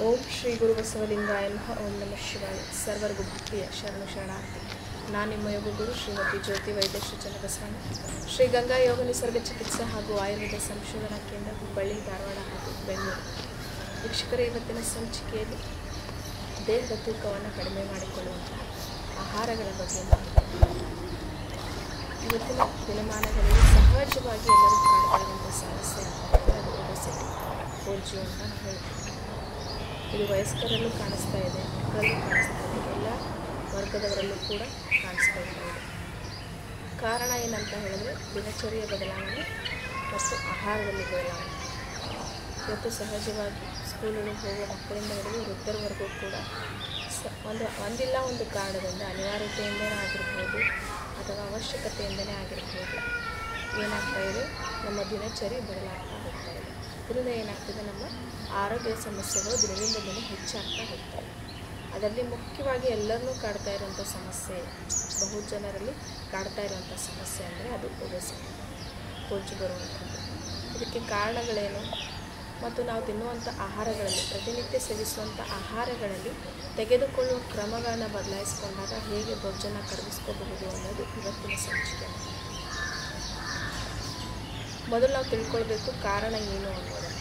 ಓಂ ಶ್ರೀ ಗುರು ಬಸವಲಿಂಗಾಯ ನಮಃ ಓಂ ನಮಃ ಶಿವಾಯ ಸರ್ವರಿಗೂ ಭಕ್ತಿಯ ಶರಣು ಶರಣಾರ್ಥಿ ನಾನು ನಿಮ್ಮ ಯೋಗ ಗುರು ಶ್ರೀಮತಿ ಜ್ಯೋತಿ ವೈದ್ಯ ಶ್ರೀ ಬಸವಣ್ಣ ಶ್ರೀ ಗಂಗಾ ಯೋಗ ನಿಸರ್ಗ ಚಿಕಿತ್ಸಾ ಹಾಗೂ ಆಯುರ್ವೇದ ಸಂಶೋಧನಾ ಕೇಂದ್ರ ಹುಬ್ಬಳ್ಳಿ ಧಾರವಾಡ ಹಾಗೂ ಬೆಂಗಳೂರು ವೀಕ್ಷಕರ ಇವತ್ತಿನ ಸಂಚಿಕೆಯಲ್ಲಿ ದೇಹದ ತೂಕವನ್ನು ಕಡಿಮೆ ಮಾಡಿಕೊಳ್ಳುವಂತಹ ಆಹಾರಗಳ ಬಗ್ಗೆ ಮಾಹಿತಿ ಇವತ್ತಿನ ದಿನಮಾನಗಳಲ್ಲಿ ಸಹಜವಾಗಿ ಎಲ್ಲರೂ ಕಾಡ್ತಾ ಇರುವಂಥ ಸಮಸ್ಯೆ ಅಂತ ಹೇಳಿದ್ರೆ ಅದು ಒಬೆಸಿಟಿ ಬೋರ್ಜು ಅಂತ ನಾವು ಹೇಳ್ತೀವಿ ಇದು ವಯಸ್ಕರಲ್ಲೂ ಕಾಣಿಸ್ತಾ ಇದೆ ಮಕ್ಕಳಲ್ಲೂ ಕಾಣಿಸ್ತಾ ಇದೆ ಎಲ್ಲ ವರ್ಗದವರಲ್ಲೂ ಕೂಡ ಕಾಣಿಸ್ತಾ ಇದೆ ಕಾರಣ ಏನಂತ ಹೇಳಿದ್ರೆ ದಿನಚರಿಯ ಬದಲಾವಣೆ ಮತ್ತು ಆಹಾರದಲ್ಲಿ ಬದಲಾವಣೆ ಇವತ್ತು ಸಹಜವಾಗಿ ಸ್ಕೂಲಿಗೆ ಹೋಗುವ ಮಕ್ಕಳಿಂದ ಹಿಡಿದು ವೃದ್ಧರವರೆಗೂ ಕೂಡ ಸ ಒಂದು ಒಂದಿಲ್ಲ ಒಂದು ಕಾರಣದಿಂದ ಅನಿವಾರ್ಯತೆಯಿಂದನೇ ಆಗಿರ್ಬೋದು ಅಥವಾ ಅವಶ್ಯಕತೆಯಿಂದನೇ ಆಗಿರ್ಬೋದು ಏನಾಗ್ತಾ ಇದೆ ನಮ್ಮ ದಿನಚರಿ ಬದಲಾಗ್ತಾ ಹೋಗ್ತಾ ಇದೆ ಇದರಿಂದ ಏನಾಗ್ತದೆ ನಮ್ಮ ಆರೋಗ್ಯ ಸಮಸ್ಯೆಗಳು ದಿನದಿಂದ ದಿನ ಹೆಚ್ಚಾಗ್ತಾ ಹೋಗ್ತಾ ಇದೆ ಅದರಲ್ಲಿ ಮುಖ್ಯವಾಗಿ ಎಲ್ಲರನ್ನೂ ಕಾಡ್ತಾ ಇರುವಂಥ ಸಮಸ್ಯೆ ಬಹು ಜನರಲ್ಲಿ ಕಾಡ್ತಾ ಇರುವಂಥ ಸಮಸ್ಯೆ ಅಂದರೆ ಅದು ಒಬೆಸಿಟಿ ಕೊಜ್ಜು ಬರುವಂಥದ್ದು ಇದಕ್ಕೆ ಕಾರಣಗಳೇನು ಮತ್ತು ನಾವು ತಿನ್ನುವಂಥ ಆಹಾರಗಳಲ್ಲಿ ಪ್ರತಿನಿತ್ಯ ಸೇವಿಸುವಂಥ ಆಹಾರಗಳಲ್ಲಿ ತೆಗೆದುಕೊಳ್ಳುವ ಕ್ರಮಗಳನ್ನು ಬದಲಾಯಿಸಿಕೊಂಡಾಗ ಹೇಗೆ ಬೊಜ್ಜನ್ನು ಕರಗಿಸ್ಕೋಬಹುದು ಅನ್ನೋದು ಇವತ್ತಿನ ಸಂಚಿಕೆ ಮೊದಲು ನಾವು ತಿಳ್ಕೊಳ್ಬೇಕು ಕಾರಣ ಏನು ಅನ್ನೋದನ್ನು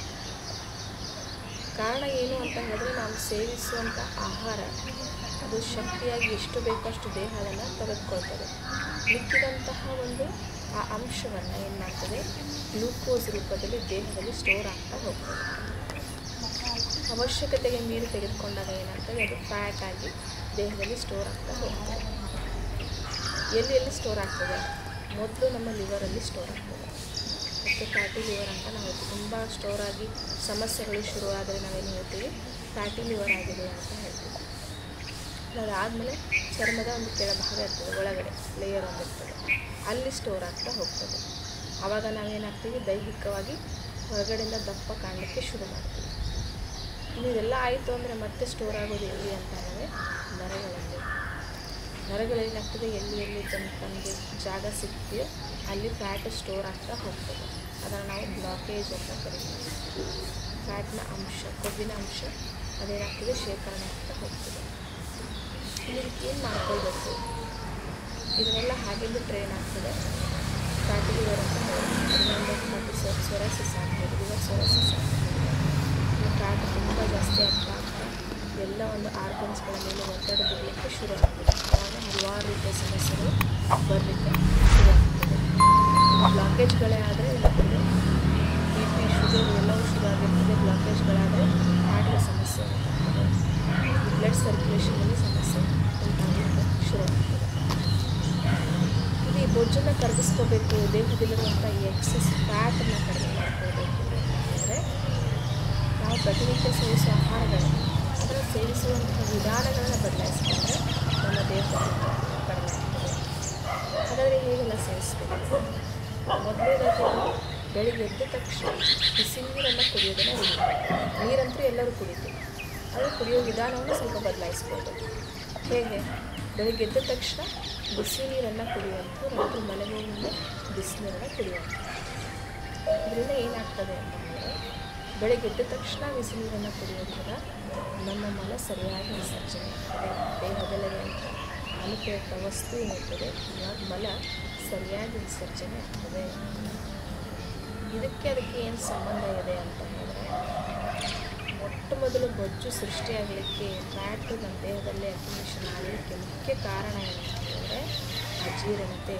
ಕಾರಣ ಏನು ಅಂತ ಹೇಳಿದ್ರೆ ನಾವು ಸೇವಿಸುವಂಥ ಆಹಾರ ಅದು ಶಕ್ತಿಯಾಗಿ ಎಷ್ಟು ಬೇಕೋ ಅಷ್ಟು ದೇಹ ಅದನ್ನು ತೆಗೆದುಕೊಳ್ತದೆ ಮಿಕ್ಕಿದಂತಹ ಒಂದು ಆ ಅಂಶವನ್ನು ಏನು ಮಾಡ್ತದೆ ಗ್ಲೂಕೋಸ್ ರೂಪದಲ್ಲಿ ದೇಹದಲ್ಲಿ ಸ್ಟೋರ್ ಆಗ್ತಾ ಹೋಗ್ತದೆ ಅವಶ್ಯಕತೆಗೆ ಮೀರಿ ತೆಗೆದುಕೊಂಡಾಗ ಏನಾಗ್ತದೆ ಅದು ಫ್ಯಾಟ್ ಆಗಿ ದೇಹದಲ್ಲಿ ಸ್ಟೋರ್ ಆಗ್ತಾ ಹೋಗ್ತದೆ ಎಲ್ಲಿ ಎಲ್ಲಿ ಸ್ಟೋರ್ ಆಗ್ತದೆ ಮೊದಲು ನಮ್ಮ ಲಿವರಲ್ಲಿ ಸ್ಟೋರ್ ಆಗ್ತದೆ ಮತ್ತು ಫ್ಯಾಟಿ ಲಿವರ್ ಅಂತ ನಾವು ತುಂಬ ಸ್ಟೋರ್ ಆಗಿ ಸಮಸ್ಯೆಗಳು ಶುರು ಆದರೆ ನಾವೇನು ಹೇಳ್ತೀವಿ ಫ್ಯಾಟಿ ಲಿವರ್ ಆಗಿದೆ ಅಂತ ಹೇಳ್ತೀವಿ ಅದಾದಮೇಲೆ ಚರ್ಮದ ಒಂದು ಕೆಳಭಾಗ ಇರ್ತದೆ ಒಳಗಡೆ ಲೇಯರ್ ಒಂದು ಇರ್ತದೆ ಅಲ್ಲಿ ಸ್ಟೋರ್ ಆಗ್ತಾ ಹೋಗ್ತದೆ ಆವಾಗ ನಾವೇನಾಗ್ತೀವಿ ದೈಹಿಕವಾಗಿ ಹೊರಗಡೆಯಿಂದ ದಪ್ಪ ಕಾಣಲಿಕ್ಕೆ ಶುರು ಮಾಡ್ತೀವಿ ಇನ್ನು ಇದೆಲ್ಲ ಆಯಿತು ಅಂದರೆ ಮತ್ತೆ ಸ್ಟೋರ್ ಆಗೋದು ಎಲ್ಲಿ ಅಂತ ಅಂದರೆ ನರಗಳಲ್ಲಿ ನರಗಳೇನಾಗ್ತದೆ ಎಲ್ಲಿ ಎಲ್ಲಿ ತನ್ನ ತನಗೆ ಜಾಗ ಸಿಗ್ತೀಯೋ ಅಲ್ಲಿ ಫ್ಯಾಟ್ ಸ್ಟೋರ್ ಆಗ್ತಾ ಹೋಗ್ತದೆ ಅದನ್ನು ನಾವು ಬ್ಲಾಕೇಜ್ ಅಂತ ಕರಿತೀವಿ ಫ್ಯಾಟ್ನ ಅಂಶ ಕೊಬ್ಬಿನ ಅಂಶ ಅದೇನಾಗ್ತದೆ ಶೇಖರಣೆ ಆಗ್ತಾ ಹೋಗ್ತದೆ ಇದಕ್ಕೆ ಏನು ಮಾಡ್ಕೊಳ್ಬೇಕು ಇದನ್ನೆಲ್ಲ ಹಾಗೆಂದು ಟ್ರೈನ್ ಆಗ್ತದೆ ಫ್ಯಾಟಿ ಲಿವರ್ ಅಂತ ಅದರಿಂದ ಮತ್ತು ಸೊರಸಿಸ್ ಆಗ್ಬೋದು ಲಿವರ್ ಸೊರಸಿಸ್ ಆಗ್ಬೋದು ಫ್ಯಾಟ್ ತುಂಬ ಜಾಸ್ತಿ ಆಗ್ತಾ ಆಗ್ತಾ ಎಲ್ಲ ಒಂದು ಆರ್ಗನ್ಸ್ಗಳ ಮೇಲೆ ಒತ್ತಡ ಬರಲಿಕ್ಕೆ ಶುರು ಆಗ್ತದೆ ಆವಾಗ ಹಲವಾರು ರೀತಿಯ ಸಮಸ್ಯೆಗಳು ಬರಲಿಕ್ಕೆ ಶುರು ಆಗ್ತದೆ ಬ್ಲಾಕೇಜ್ಗಳೇ ಆದರೆ ಏನಾಗ್ತದೆ ಬಿ ಪಿ ಶುಗರ್ ಎಲ್ಲವೂ ಶುರು ಆಗಿರ್ತದೆ ಬ್ಲಾಕೇಜ್ಗಳಾದರೆ ಹಾರ್ಟ್ನ ಸಮಸ್ಯೆ ಉಂಟಾಗ್ತದೆ ಬ್ಲಡ್ ಸರ್ಕ್ಯುಲೇಷನಲ್ಲಿ ಸಮಸ್ಯೆ ಉಂಟಾಗಲಿಕ್ಕೆ ಶುರು ಆಗ್ತದೆ ಇದು ಈ ಬೊಜ್ಜನ್ನು ಕರಗಿಸ್ಕೋಬೇಕು ದೇಹದಲ್ಲಿರುವಂಥ ಈ ಎಕ್ಸಸ್ ಫ್ಯಾಟನ್ನು ಕಡಿಮೆ ಮಾಡ್ಕೋಬೇಕು ಅಂದರೆ ನಾವು ಪ್ರತಿನಿತ್ಯ ಸೇವಿಸುವ ಆಹಾರಗಳು ಅದನ್ನು ಸೇವಿಸುವಂತಹ ವಿಧಾನಗಳನ್ನು ಬದಲಾಯಿಸಿಕೊಂಡ್ರೆ ನಮ್ಮ ದೇಹದಲ್ಲಿ ಕಡಿಮೆ ಆಗ್ತದೆ ಹಾಗಾದರೆ ಹೇಗೆಲ್ಲ ಸೇವಿಸಬೇಕು ಮೊದಲನೇದಾಗಿ ನಾವು ಬೆಳಿಗ್ಗೆ ಎದ್ದ ತಕ್ಷಣ ಬಿಸಿ ನೀರನ್ನು ಕುಡಿಯೋದನ್ನು ರೂಢಿ ನೀರಂತೂ ಎಲ್ಲರೂ ಕುಡಿತೀವಿ ಅದು ಕುಡಿಯೋ ವಿಧಾನವನ್ನು ಸ್ವಲ್ಪ ಬದಲಾಯಿಸ್ಬೋದು ಹೇಗೆ ಬೆಳಿಗ್ಗೆ ಎದ್ದ ತಕ್ಷಣ ಬಿಸಿ ನೀರನ್ನು ಕುಡಿಯುವಂಥದ್ದು ರಾತ್ರಿ ಮಲಗುವ ಮುಂದೆ ಬಿಸಿನೀರನ್ನು ಕುಡಿಯುವಂಥದ್ದು ಇದರಿಂದ ಏನಾಗ್ತದೆ ಅಂತ ಅಂದರೆ ಬೆಳಗ್ಗೆ ಎದ್ದ ತಕ್ಷಣ ಬಿಸಿ ನೀರನ್ನು ಕುಡಿಯೋದ್ರಿಂದ ನಮ್ಮ ಮಲ ಸರಿಯಾಗಿ ವಿಸರ್ಜನೆ ಆಗ್ತದೆ ದೇಹದಲ್ಲಿರುವಂಥ ಅನುಪಯುಕ್ತ ವಸ್ತು ಏನಿರ್ತದೆ ಇವಾಗ ಮಲ ಸರಿಯಾಗಿ ವಿಸರ್ಜನೆ ಆಗ್ತದೆ ಇದಕ್ಕೆ ಅದಕ್ಕೆ ಏನು ಸಂಬಂಧ ಇದೆ ಅಂತ ಹೇಳಿದ್ರೆ ಮೊಟ್ಟ ಮೊದಲು ಬೊಜ್ಜು ಸೃಷ್ಟಿಯಾಗಲಿಕ್ಕೆ ಫ್ಯಾಟ್ ನಮ್ಮ ದೇಹದಲ್ಲಿ ಅಕ್ಯುಮಿಷನ್ ಆಗಲಿಕ್ಕೆ ಮುಖ್ಯ ಕಾರಣ ಏನಂತ ಹೇಳಿದ್ರೆ ಅಜೀರ್ಣತೆ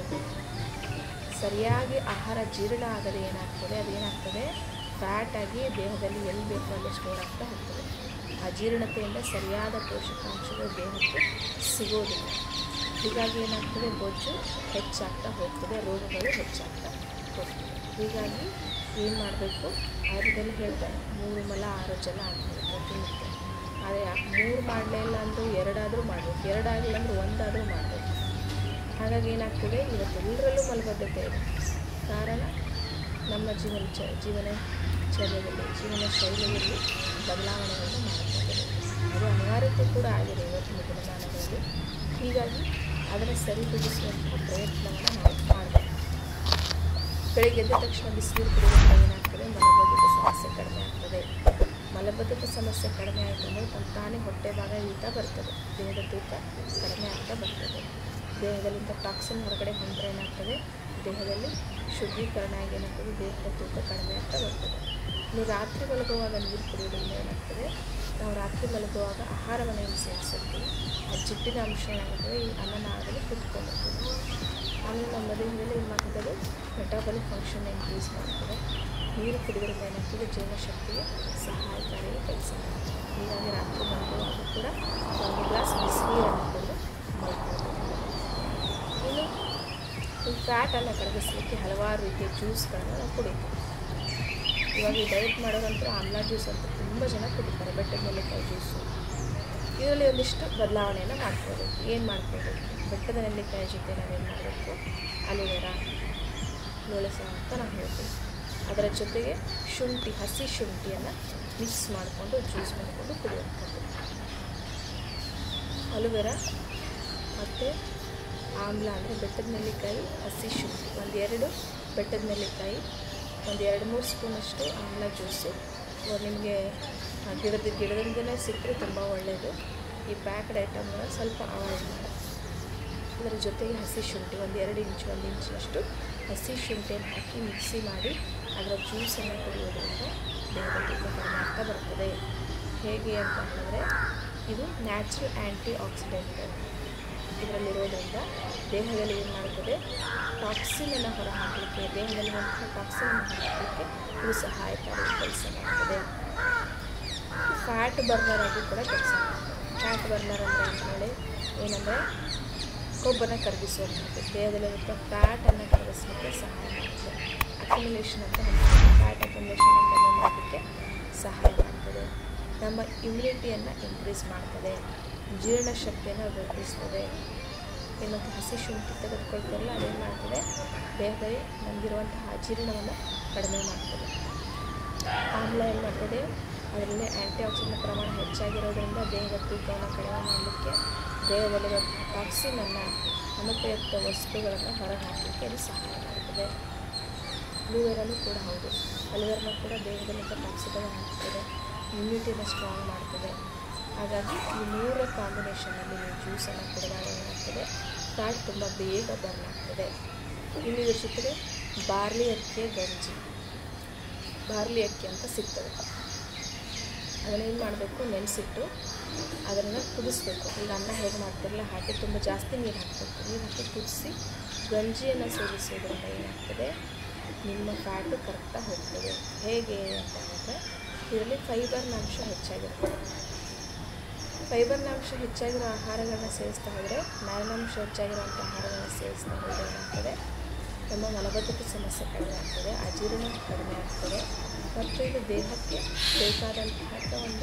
ಸರಿಯಾಗಿ ಆಹಾರ ಜೀರ್ಣ ಆಗದೆ ಏನಾಗ್ತದೆ ಅದೇನಾಗ್ತದೆ ಫ್ಯಾಟ್ ಆಗಿ ದೇಹದಲ್ಲಿ ಎಲ್ಲಿ ಬೇಕೋ ಅಲ್ಲಿ ಸ್ಟೋರ್ ಆಗ್ತಾ ಹೋಗ್ತದೆ ಅಜೀರ್ಣತೆಯಿಂದ ಸರಿಯಾದ ಪೋಷಕಾಂಶಗಳು ದೇಹಕ್ಕೆ ಸಿಗೋದಿಲ್ಲ ಹೀಗಾಗಿ ಏನಾಗ್ತದೆ ಬೊಜ್ಜು ಹೆಚ್ಚಾಗ್ತಾ ಹೋಗ್ತದೆ ರೋಗಗಳು ಹೆಚ್ಚಾಗ್ತಾ ಹೋಗ್ತದೆ ಹೀಗಾಗಿ ಏನು ಮಾಡಬೇಕು ಆಯುರ್ವೇದದಲ್ಲಿ ಹೇಳ್ತಾರೆ ಮೂರು ಮಲ ಆರು ಜಲ ಆಗ್ತದೆ ಪ್ರತಿನಿತ್ಯ ಆದರೆ ಮೂರು ಮಾಡಲೇ ಇಲ್ಲ ಅಂದರೂ ಎರಡಾದರೂ ಮಾಡಬೇಕು ಎರಡಾಗಲಿಲ್ಲ ಅಂದ್ರೆ ಒಂದಾದರೂ ಮಾಡಬೇಕು ಹಾಗಾಗಿ ಏನಾಗ್ತದೆ ಇವತ್ತೆಲ್ಲರಲ್ಲೂ ಮಲಬದ್ಧತೆ ಇದೆ ಕಾರಣ ನಮ್ಮ ಜೀವನ ಚ ಜೀವನ ಚರ್ಯದಲ್ಲಿ ಜೀವನ ಶೈಲಿಯಲ್ಲಿ ಬದಲಾವಣೆಗಳನ್ನು ಮಾಡ್ತಾರೆ ಅದು ಅನಿವಾರ್ಯತೆ ಕೂಡ ಆಗಿದೆ ಇವತ್ತಿನ ದಿನಮಾನಗಳಲ್ಲಿ ಹೀಗಾಗಿ ಅದನ್ನು ಸರಿದೂಗಿಸುವಂತಹ ಪ್ರಯತ್ನವನ್ನು ನಾವು ಮಾಡಬೇಕು ಬೆಳಿಗ್ಗೆ ಎದ್ದ ತಕ್ಷಣ ಬಿಸಿನೀರು ಕುಡಿಯೋದ್ರಿಂದ ಏನಾಗ್ತದೆ ಮಲಬದ್ಧತೆ ಸಮಸ್ಯೆ ಕಡಿಮೆ ಆಗ್ತದೆ ಮಲಬದ್ಧತೆ ಸಮಸ್ಯೆ ಕಡಿಮೆ ಆಯಿತು ಅಂದರೆ ತಮ್ಮ ತಾನೇ ಹೊಟ್ಟೆ ಭಾಗ ಇಳಿತಾ ಬರ್ತದೆ ದೇಹದ ತೂಕ ಕಡಿಮೆ ಆಗ್ತಾ ಬರ್ತದೆ ದೇಹದಲ್ಲಿಂದ ಟಾಕ್ಸಿನ್ ಹೊರಗಡೆ ಹೊಂದ್ರೆ ಏನಾಗ್ತದೆ ದೇಹದಲ್ಲಿ ಶುದ್ಧೀಕರಣ ಆಗಿ ಏನಾಗ್ತದೆ ದೇಹದ ತೂಕ ಕಡಿಮೆ ಆಗ್ತಾ ಬರ್ತದೆ ನೀವು ರಾತ್ರಿ ಮಲಗುವಾಗ ನೀರು ಕುಡಿಯೋದ್ರಿಂದ ಏನಾಗ್ತದೆ ನಾವು ರಾತ್ರಿ ಮಲಗುವಾಗ ಆಹಾರವನ್ನು ಏನು ಸೇವಿಸಿರ್ತೀವಿ ಆ ಜಿಡ್ಡಿನ ಅಂಶ ಏನಾಗ್ತದೆ ಈ ಅನ್ನನಾಳದಲ್ಲಿ ಕುತ್ಕೊಂಡಿರ್ತದೆ ಆಮೇಲೆ ನಮ್ಮ ದೇಹದಲ್ಲಿ ಏನು ಮಾಡ್ತದೆ ಮೆಟಾಬಲಿಕ್ ಫಂಕ್ಷನ್ ಇನ್ಕ್ರೀಸ್ ಮಾಡ್ತದೆ ನೀರು ಕುಡಿಯೋದ್ರಿಂದ ಏನಾಗ್ತದೆ ಜೀರ್ಣಶಕ್ತಿಗೆ ಸಹಾಯಕಾರಿಯಾಗಿ ಕೆಲಸ ಮಾಡ್ತದೆ ಹೀಗಾಗಿ ರಾತ್ರಿ ಮಲಗುವಾಗ ಕೂಡ ಒಂದು ಗ್ಲಾಸ್ ಬಿಸಿನೀರನ್ನು ಕುಡಿದು ಮಲ್ಕೊಳ್ಬೇಕು ಇನ್ನು ಈ ಫ್ಯಾಟನ್ನು ಕರಗಿಸಲಿಕ್ಕೆ ಹಲವಾರು ರೀತಿಯ ಜ್ಯೂಸ್ಗಳನ್ನು ನಾವು ಕುಡಿತೀವಿ ಇವಾಗ ಈ ಡಯಟ್ ಮಾಡೋರಂತೂ ಆಮ್ಲಾ ಜ್ಯೂಸ್ ಅಂತ ತುಂಬ ಜನ ಕುಡಿತಾರೆ ಬೆಟ್ಟದ ನೆಲ್ಲಿಕಾಯಿ ಜ್ಯೂಸು ಇದರಲ್ಲಿ ಒಂದಿಷ್ಟು ಬದಲಾವಣೆಯನ್ನು ಮಾಡ್ಕೋಬೇಕು ಏನು ಮಾಡ್ಕೋಬೇಕು ಬೆಟ್ಟದ ನೆಲ್ಲಿಕಾಯಿ ಜೊತೆ ನಾವೇನು ಮಾಡಬೇಕು ಅಲೋವೆರಾ ಲೋಳೆಸ ಅಂತ ನಾವು ಹೇಳ್ತೀವಿ ಅದರ ಜೊತೆಗೆ ಶುಂಠಿ ಹಸಿ ಶುಂಠಿಯನ್ನು ಮಿಕ್ಸ್ ಮಾಡಿಕೊಂಡು ಜ್ಯೂಸ್ ಮಾಡಿಕೊಂಡು ಕುಡಿಯುವಂಥದ್ದು ಅಲೋವೆರಾ ಮತ್ತು ಆಮ್ಲ ಅಂದರೆ ಬೆಟ್ಟದ ನೆಲ್ಲಿಕಾಯಿ ಹಸಿ ಶುಂಠಿ ಒಂದೆರಡು ಬೆಟ್ಟದ ನೆಲ್ಲಿಕಾಯಿ ಒಂದು ಎರಡು ಮೂರು ಸ್ಪೂನಷ್ಟು ಆಮ್ಲ ಜ್ಯೂಸು ನಿಮಗೆ ಗಿಡದ ಗಿಡದಿಂದಲೇ ಸಿಕ್ಕರೆ ತುಂಬ ಒಳ್ಳೆಯದು ಈ ಪ್ಯಾಕ್ಡ್ ಐಟಮ್ನ ಸ್ವಲ್ಪ ಅವಾಯ್ಡ್ ಮಾಡಿ ಅದರ ಜೊತೆಗೆ ಹಸಿ ಶುಂಠಿ ಒಂದು ಎರಡು ಇಂಚು ಒಂದು ಇಂಚಿನಷ್ಟು ಹಸಿ ಶುಂಠಿಯನ್ನು ಹಾಕಿ ಮಿಕ್ಸಿ ಮಾಡಿ ಅದರ ಜ್ಯೂಸನ್ನು ಕುಡಿಯೋದ್ರಿಂದ ದೇಹದ ತೂಕ ಕಡಿಮೆ ಆಗ್ತಾ ಬರ್ತದೆ ಹೇಗೆ ಅಂತ ಹೇಳಿದ್ರೆ ಇದು ನ್ಯಾಚುರಲ್ ಆ್ಯಂಟಿ ಆಕ್ಸಿಡೆಂಟ್ ಇದರಲ್ಲಿರೋದ್ರಿಂದ ದೇಹದಲ್ಲಿ ಏನು ಮಾಡುತ್ತದೆ ಟಾಕ್ಸಿನನ್ನು ಹೊರಹಾಕಲಿಕ್ಕೆ ದೇಹದಲ್ಲಿರುವಂತಹ ಟಾಕ್ಸಿನನ್ನು ಹೊರಹಾಕಲಿಕ್ಕೆ ಇದು ಸಹಾಯಕಾರಿ ಕೆಲಸ ಮಾಡ್ತದೆ ಫ್ಯಾಟ್ ಬರ್ನರ್ ಆಗಿ ಕೂಡ ಕೆಲಸ ಮಾಡ್ತದೆ ಫ್ಯಾಟ್ ಬರ್ನರ್ ಅಂದರೆ ಅಂತ ಹೇಳಿ ಏನಂದರೆ ಕೊಬ್ಬನ್ನು ಕರಗಿಸುವಂಥದ್ದು ದೇಹದಲ್ಲಿರುವಂಥ ಫ್ಯಾಟನ್ನು ಕರಗಿಸಲಿಕ್ಕೆ ಸಹಾಯ ಮಾಡ್ತದೆ ಅಕ್ಯುಮುಲೇಷನ್ ಅಂತ ಹೇಳ್ತೀವಿ ಫ್ಯಾಟ್ ಅಕ್ಯುಮುಲೇಷನ್ ಕಡಿಮೆ ಮಾಡೋದಕ್ಕೆ ಸಹಾಯ ಮಾಡ್ತದೆ ನಮ್ಮ ಇಮ್ಯುನಿಟಿಯನ್ನು ಇನ್ಕ್ರೀಸ್ ಮಾಡ್ತದೆ ಜೀರ್ಣಶಕ್ತಿಯನ್ನು ವೃದ್ಧಿಸ್ತದೆ ಮತ್ತು ಹಸಿ ಶುಂಠಿ ತೆಗೆದುಕೊಳ್ತಾರಲ್ಲ ಅದೇನು ಮಾಡ್ತದೆ ದೇಹದಲ್ಲಿ ನಮಗಿರುವಂತಹ ಅಜೀರ್ಣವನ್ನು ಕಡಿಮೆ ಮಾಡ್ತದೆ ಆಮ್ಲ ಏನು ಮಾಡ್ತದೆ ಅದರಲ್ಲಿ ಆ್ಯಂಟಿ ಆಕ್ಸಿಡೆಂಟ್ ಪ್ರಮಾಣ ಹೆಚ್ಚಾಗಿರೋದ್ರಿಂದ ದೇಹದ ತೂಕವನ್ನು ಕಡಿಮೆ ಮಾಡಲಿಕ್ಕೆ ದೇಹದಲ್ಲಿರುವ ಟಾಕ್ಸಿನನ್ನು ಅನುಪಯುಕ್ತ ವಸ್ತುಗಳನ್ನು ಹೊರಹಾಕಲಿಕ್ಕೆ ಅದು ಸಹಾಯ ಮಾಡ್ತದೆ ಅಲುವೆರಲ್ಲೂ ಕೂಡ ಹೌದು ಅಲುವೆರನ ಕೂಡ ದೇಹದಲ್ಲಿದ್ದ ಟಾಕ್ಸಿಗಳನ್ನು ಹಾಕ್ತದೆ ಇಮ್ಯುನಿಟಿನ ಸ್ಟ್ರಾಂಗ್ ಮಾಡ್ತದೆ ಹಾಗಾಗಿ ಈ ಮೂರರ ಕಾಂಬಿನೇಷನಲ್ಲಿ ನೀವು ಜ್ಯೂಸನ್ನು ಕುಡಿದಾಗ ಏನಾಗ್ತದೆ ಫ್ಯಾಟ್ ತುಂಬ ಬೇಗ ಬರ್ನ್ ಆಗ್ತದೆ ಇನ್ನು ಇದ್ರ ಜೊತೆಗೆ ಬಾರ್ಲಿ ಅಕ್ಕಿಯ ಗಂಜಿ ಬಾರ್ಲಿ ಅಕ್ಕಿ ಅಂತ ಸಿಗ್ತದೆ ಅದನ್ನೇನು ಮಾಡಬೇಕು ನೆನೆಸಿಟ್ಟು ಅದನ್ನು ಕುದಿಸ್ಬೇಕು ಈಗ ಅನ್ನ ಹೇಗೆ ಮಾಡ್ತಿರಲ್ಲ ಹಾಗೆ ತುಂಬ ಜಾಸ್ತಿ ನೀರು ಹಾಕಬೇಕು ನೀರು ಹಾಕಿ ಕುದಿಸಿ ಗಂಜಿಯನ್ನು ಸೇವಿಸೋದ್ರಿಂದ ಏನಾಗ್ತದೆ ನಿಮ್ಮ ಫ್ಯಾಟು ಕರೆಕ್ಟಾಗಿ ಹೋಗ್ತದೆ ಹೇಗೆ ಅಂತ ಹೇಳಿದ್ರೆ ಇದರಲ್ಲಿ ಫೈಬರ್ನ ಅಂಶ ಹೆಚ್ಚಾಗಿರ್ತದೆ ಫೈಬರ್ನ ಅಂಶ ಹೆಚ್ಚಾಗಿರೋ ಆಹಾರಗಳನ್ನ ಸೇವಿಸ್ತಾ ಹೋದರೆ ನಾರಿನಾಂಶ ಹೆಚ್ಚಾಗಿರುವಂಥ ಆಹಾರಗಳನ್ನ ಸೇವಿಸ್ತಾ ಹೋದರೆ ಏನಾಗ್ತದೆ ನಮ್ಮ ಮಲಬದ್ಧತೆ ಸಮಸ್ಯೆ ಕಡಿಮೆ ಆಗ್ತದೆ ಅಜೀರ್ಣ ಕಡಿಮೆ ಆಗ್ತದೆ ಮತ್ತು ಇದು ದೇಹಕ್ಕೆ ಬೇಕಾದಂತಹ ಒಂದು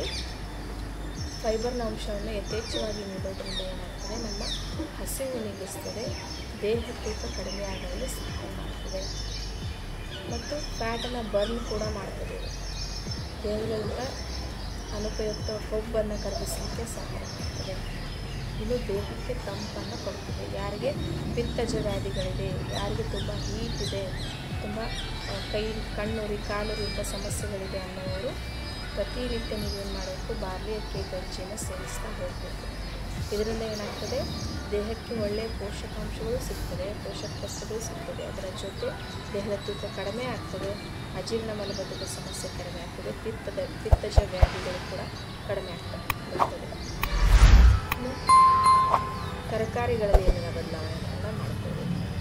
ಫೈಬರ್ನ ಅಂಶವನ್ನು ಯಥೇಚ್ಛವಾಗಿ ನೀಡೋದ್ರಿಂದ ಏನಾಗ್ತದೆ ನಮ್ಮ ಹಸಿವು ನೀಗಿಸ್ತದೆ ದೇಹ ತೂಕ ಕಡಿಮೆ ಆಗಲು ಸಹಾಯ ಮಾಡ್ತದೆ ಮತ್ತು ಫ್ಯಾಟನ್ನು ಬರ್ನ್ ಕೂಡ ಮಾಡ್ತದೆ ಇದು ದೇಹದಲ್ಲಿರುವ ಅನುಪಯುಕ್ತ ಕೊಬ್ಬನ್ನು ಕರಗಿಸಲಿಕ್ಕೆ ಸಹಾಯ ಮಾಡ್ತದೆ ಇದು ದೇಹಕ್ಕೆ ತಂಪನ್ನು ಕೊಡ್ತದೆ ಯಾರಿಗೆ ಪಿತ್ತಜ ವ್ಯಾಧಿಗಳಿದೆ ಯಾರಿಗೆ ತುಂಬ ಹೀಟ್ ಇದೆ ತುಂಬ ಆ, ಕೈ ಕಣ್ಣುರಿ ಕಾಲುರಿ ಇಂಥ ಸಮಸ್ಯೆಗಳಿದೆ ಅನ್ನೋರು ಪ್ರತಿನಿತ್ಯ ನೀವೇನು ಮಾಡಬೇಕು ಬಾರ್ಲಿ ಅಕ್ಕಿ ಗಂಜಿಯನ್ನು ಸೇವಿಸ್ತಾ ಹೋಗಬೇಕು ಇದರಿಂದ ಏನಾಗ್ತದೆ ದೇಹಕ್ಕೆ ಒಳ್ಳೆಯ ಪೋಷಕಾಂಶಗಳು ಸಿಗ್ತದೆ ಪೋಷಕ ವಸ್ತುಗಳು ಸಿಗ್ತದೆ ಅದರ ಜೊತೆ ದೇಹದ ತೂಕ ಕಡಿಮೆ ಆಗ್ತದೆ ಅಜೀರ್ಣ ಮಲಬದ್ಧತೆ ಸಮಸ್ಯೆ ಕಡಿಮೆ ಆಗ್ತದೆ ಪಿತ್ತದ ಪಿತ್ತಜ ವ್ಯಾಧಿಗಳು ಕೂಡ ಕಡಿಮೆ ಆಗ್ತದೆ ಬರ್ತದೆ ಇನ್ನು ತರಕಾರಿಗಳಲ್ಲಿ ಏನೇನು ಬದಲಾವಣೆಗಳನ್ನು ಮಾಡ್ಬೋದು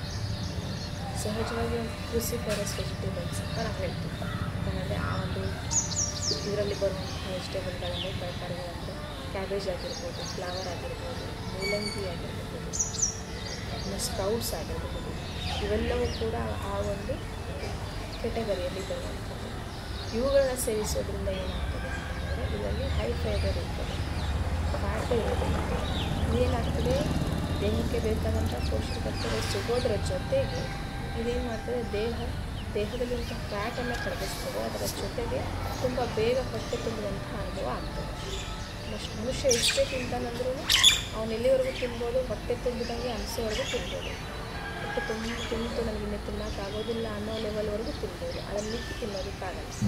ಸಹಜವಾಗಿ ಒಂದು ಕೃಷಿಕರಸ್ ವೆಜಿಟೇಬಲ್ಸ್ ಅಂತ ನಾವು ಹೇಳ್ತೀವಿ ಯಾಕಂದರೆ ಆ ಒಂದು ಇದರಲ್ಲಿ ಬರುವಂಥ ವೆಜಿಟೇಬಲ್ಗಳಂದರೆ ತರಕಾರಿಗಳಂದರೆ ಕ್ಯಾಬೇಜ್ ಆಗಿರ್ಬೋದು ಫ್ಲವರ್ ಆಗಿರ್ಬೋದು ಮೂಲಂಗಿ ಆಗಿರ್ಬೋದು ಇನ್ನು ಸ್ಪ್ರೌಟ್ಸ್ ಆಗಿರ್ಬೋದು ಇವೆಲ್ಲವೂ ಕೂಡ ಆ ಒಂದು ಕೆಟಗರಿಯಲ್ಲಿ ಬರುವಂಥದ್ದು ಇವುಗಳನ್ನ ಸೇವಿಸೋದ್ರಿಂದ ಏನಾಗ್ತದೆ ಅಂತಂದರೆ ಇದರಲ್ಲಿ ಹೈ ಫೈಬರ್ ಇರ್ತದೆ ಫ್ಯಾಟ್ ಇರೋದಿಲ್ಲ ಏನಾಗ್ತದೆ ದೇಹಕ್ಕೆ ಬೇಕಾದಂಥ ಪೋಷಕಾಂಶಗಳು ಸಿಗೋದ್ರ ಜೊತೆಗೆ ಇದೇನು ಮಾಡ್ತದೆ ದೇಹ ದೇಹದಲ್ಲಿರುವಂಥ ಫ್ಯಾಟನ್ನು ಕರಗಿಸ್ತದೆ ಅದರ ಜೊತೆಗೆ ತುಂಬ ಬೇಗ ಹೊಟ್ಟೆ ತುಂಬುವಂಥ ಅನುಭವ ಆಗ್ತದೆ ಮನುಷ್ಯ ಮನುಷ್ಯ ಎಷ್ಟೇ ತಿಂತಾನಂದ್ರೂ ಅವನು ಎಲ್ಲಿವರೆಗೂ ತಿನ್ಬೋದು ಹೊಟ್ಟೆ ತುಂಬಿದಂಗೆ ಅನಿಸೋವರೆಗೂ ತಿನ್ಬೋದು ಹೊಟ್ಟೆ ತುಂಬ ತುಂಬಿತು ನನಗೆ ಇನ್ನೂ ತಿನ್ನೋಕ್ಕಾಗೋದಿಲ್ಲ ಅನ್ನೋ ಲೆವೆಲ್ವರೆಗೂ ತಿನ್ಬೋದು ಅದನ್ನು ಮಿಕ್ಕಿ ತಿನ್ನೋದಕ್ಕಾಗಲ್ಲ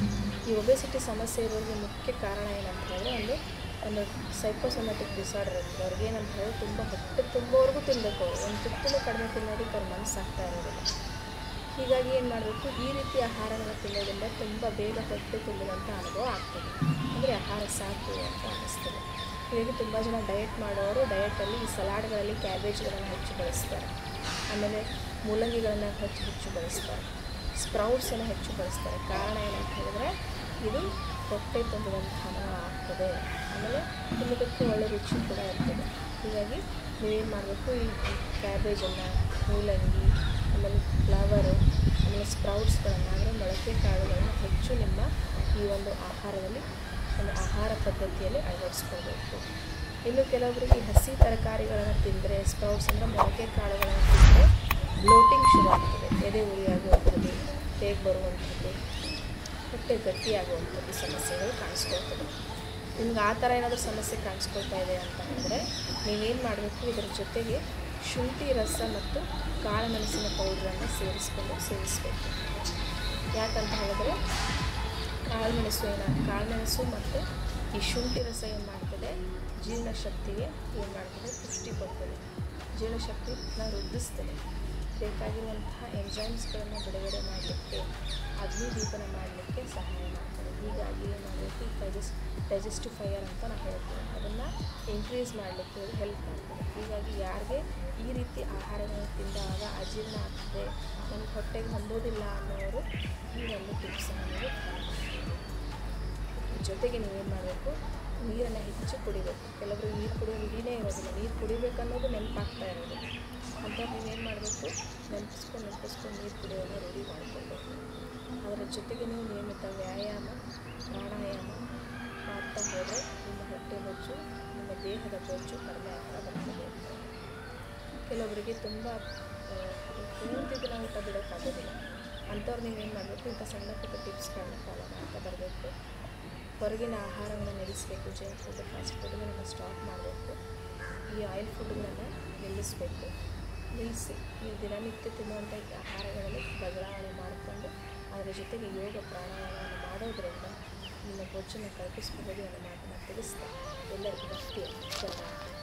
ಈ ಒಬೆಸಿಟಿ ಸಮಸ್ಯೆ ಇರೋರಿಗೆ ಮುಖ್ಯ ಕಾರಣ ಏನಂತ ಹೇಳಿದ್ರೆ ಒಂದು ಒಂದು ಸೈಕೋಸೊಮ್ಯಾಟಿಕ್ ಡಿಸಾರ್ಡರ್ ಇರ್ತದೆ ಅವ್ರಿಗೆ ಏನಂತ ಹೇಳಿದ್ರೆ ತುಂಬ ಹೊಟ್ಟೆ ತುಂಬೋವರೆಗೂ ತಿನ್ನಬೇಕು ಅವರು ಒಂದು ತುತ್ತೂ ಕಡಿಮೆ ತಿನ್ನೋದಕ್ಕೆ ಅವ್ರ ಮನಸ್ಸು ಆಗ್ತಾ ಇರೋದಿಲ್ಲ ಹೀಗಾಗಿ ಏನು ಮಾಡಬೇಕು ಈ ರೀತಿ ಆಹಾರವನ್ನು ತಿನ್ನೋದ್ರಿಂದ ತುಂಬ ಬೇಗ ಹೊಟ್ಟೆ ತುಂಬಿದಂಥ ಅನುಭವ ಆಗ್ತದೆ ಅಂದರೆ ಆಹಾರ ಸಾಕು ಅಂತ ಅನ್ನಿಸ್ತದೆ ಹೀಗಾಗಿ ತುಂಬ ಜನ ಡಯಟ್ ಮಾಡೋರು ಡಯಟಲ್ಲಿ ಈ ಸಲಾಡ್ಗಳಲ್ಲಿ ಕ್ಯಾಬೇಜ್ಗಳನ್ನು ಹೆಚ್ಚು ಬಳಸ್ತಾರೆ ಆಮೇಲೆ ಮೂಲಂಗಿಗಳನ್ನು ಹೆಚ್ಚು ಹೆಚ್ಚು ಬಳಸ್ತಾರೆ ಸ್ಪ್ರೌಟ್ಸನ್ನು ಹೆಚ್ಚು ಬಳಸ್ತಾರೆ ಕಾರಣ ಏನಂತ ಹೇಳಿದ್ರೆ ಇದು ಹೊಟ್ಟೆ ತುಂಬಿದಂಥ ಅನುಭವ ಆಗ್ತದೆ ಆಮೇಲೆ ತಿನ್ನೋದಕ್ಕೆ ಒಳ್ಳೆ ರುಚಿ ಕೂಡ ಇರ್ತದೆ ಹೀಗಾಗಿ ನೀವೇನು ಮಾಡಬೇಕು ಈ ಕ್ಯಾಬೇಜನ್ನು ಮೂಲಂಗಿ ಆಮೇಲೆ ಫ್ಲವರು ಆಮೇಲೆ ಸ್ಪ್ರೌಟ್ಸ್ಗಳನ್ನು ಅಂದರೆ ಮೊಳಕೆ ಕಾಳುಗಳನ್ನು ಹೆಚ್ಚು ನಿಮ್ಮ ಈ ಒಂದು ಆಹಾರದಲ್ಲಿ ಒಂದು ಆಹಾರ ಪದ್ಧತಿಯಲ್ಲಿ ಅಳವಡಿಸ್ಕೊಳ್ಬೇಕು ಇನ್ನು ಕೆಲವೊಬ್ಬರಿಗೆ ಈ ಹಸಿ ತರಕಾರಿಗಳನ್ನು ತಿಂದರೆ ಸ್ಪ್ರೌಟ್ಸ್ ಅಂದರೆ ಮೊಳಕೆ ಕಾಳುಗಳನ್ನು ತಿಂದರೆ ಬ್ಲೋಟಿಂಗ್ ಶುರು ಆಗ್ತದೆ ಎದೆ ಉರಿಯಾಗುವಂಥದ್ದು ಬೇಗ ಬರುವಂಥದ್ದು ಹೊಟ್ಟೆ ಗಟ್ಟಿಯಾಗುವಂಥದ್ದು ಸಮಸ್ಯೆಗಳು ಕಾಣಿಸ್ಕೊಳ್ತದೆ ನಿಮ್ಗೆ ಆ ಥರ ಏನಾದರೂ ಸಮಸ್ಯೆ ಕಾಣಿಸ್ಕೊಳ್ತಾ ಇದೆ ಅಂತ ಅಂದರೆ ನೀವೇನು ಮಾಡಬೇಕು ಇದರ ಜೊತೆಗೆ ಶುಂಠಿ ರಸ ಮತ್ತು ಕಾಳುಮೆಣಸಿನ ಪೌಡ್ರನ್ನು ಸೇರಿಸ್ಕೊಂಡು ಸೇವಿಸಬೇಕು ಯಾಕಂತ ಹೇಳಿದ್ರೆ ಕಾಳುಮೆಣಸು ಏನ ಕಾಳುಮೆಣಸು ಮತ್ತು ಈ ಶುಂಠಿ ರಸ ಏನು ಮಾಡ್ತದೆ ಜೀರ್ಣಶಕ್ತಿಗೆ ಏನು ಮಾಡ್ತದೆ ಪುಷ್ಟಿ ಕೊಡ್ತದೆ ಜೀರ್ಣಶಕ್ತಿನ ವೃದ್ಧಿಸ್ತದೆ ಬೇಕಾಗಿರುವಂತಹ ಎಂಜೈಮ್ಸ್ಗಳನ್ನು ಬಿಡುಗಡೆ ಮಾಡಲಿಕ್ಕೆ ಅಗ್ನಿದೀಪನ ಮಾಡಲಿಕ್ಕೆ ಸಹಾಯ ಮಾಡ್ತದೆ ಹೀಗಾಗಿ ಏನು ಮಾಡಬೇಕು ಈ ಡೈಜೆಸ್ ಡೈಜೆಸ್ಟಿಫೈಯರ್ ಅಂತ ನಾವು ಹೇಳ್ತೀವಿ ಅದನ್ನು ಇನ್ಕ್ರೀಸ್ ಮಾಡಲಿಕ್ಕೆ ಹೆಲ್ಪ್ ಮಾಡ್ತದೆ ಹೀಗಾಗಿ ಯಾರಿಗೆ ಈ ರೀತಿ ಆಹಾರಗಳನ್ನು ತಿಂದಾಗ ಅಜೀರ್ಣ ಆಗ್ತದೆ ನಮಗೆ ಹೊಟ್ಟೆಗೆ ಹೊಂದೋದಿಲ್ಲ ಅನ್ನೋರು ಈ ಒಂದು ಟಿಪ್ಸನ್ನು ನೀವು follow ಮಾಡ್ಬೋದು. ಜೊತೆಗೆ ನೀವೇನು ಮಾಡಬೇಕು ನೀರನ್ನು ಹೆಚ್ಚು ಕುಡಿಬೇಕು ಕೆಲವರು ನೀರು ಕುಡಿಯೋ ರೂಢಿನೇ ಇರೋದಿಲ್ಲ ನೀರು ಕುಡಿಬೇಕು ಅನ್ನೋದು ನೆನಪಾಗ್ತಾ ಇರೋದು ಅಂಥವ್ರು ನೀವೇನು ಮಾಡಬೇಕು ನೆನಪಿಸ್ಕೊಂಡು ನೆನಪಿಸ್ಕೊಂಡು ನೀರು ಕುಡಿಯೋದನ್ನ ರೂಢಿ ಮಾಡಿಕೊಳ್ಬೇಕು ಅದರ ಜೊತೆಗೆ ನೀವು ನಿಯಮಿತ ವ್ಯಾಯಾಮ ಪ್ರಾಣಾಯಾಮ ಮಾಡ್ತಾ ಹೋದರೆ ನಿಮ್ಮ ಹೊಟ್ಟೆ ಬೊಜ್ಜು ನಿಮ್ಮ ದೇಹದ ಬೊಜ್ಜು ಕಡಿಮೆ ಆಗ್ತಾ ಬರ್ತದೆ ಕೆಲವೊಬ್ಬರಿಗೆ ತುಂಬ ಪೂರ್ತಿ ದಿನ ಊಟ ಬಿಡೋಕ್ಕಾಗೋದಿಲ್ಲ ಅಂಥವ್ರು ನೀವೇನು ಮಾಡಬೇಕು ಇಂಥ ಸಣ್ಣ ಪುಟ್ಟ ಟಿಪ್ಸ್ಗಳನ್ನ ಫಾಲೋ ಮಾಡ್ತಾ ಬರಬೇಕು ಹೊರಗಿನ ಆಹಾರವನ್ನು ನಿಲ್ಲಿಸಬೇಕು ಜಂಕ್ ಫುಡ್ ಫಾಸ್ಟ್ ಫುಡ್ಗಳನ್ನು ಸ್ಟಾಪ್ ಮಾಡಬೇಕು ಈ ಆಯಿಲ್ ಫುಡ್ಗಳನ್ನು ನಿಲ್ಲಿಸಬೇಕು ನಿಲ್ಲಿಸಿ ನೀವು ದಿನನಿತ್ಯ ತಿನ್ನುವಂಥ ಈ ಆಹಾರಗಳಲ್ಲಿ ಬದಲಾವಣೆ ಮಾಡಿಕೊಂಡು ಅದರ ಜೊತೆಗೆ ಯೋಗ ಪ್ರಾಣಾಯಾಮವನ್ನು ಮಾಡೋದರಿಂದ ನಿಮ್ಮ ಬೊಜ್ಜನ್ನು ಕಲ್ಪಿಸಬಹುದು ಅನ್ನೋ ಮಾತನ್ನು ತಿಳಿಸ್ತಾ ಎಲ್ಲರಿಗೂ ಭಕ್ತಿಯ ಧನ್ಯವಾದ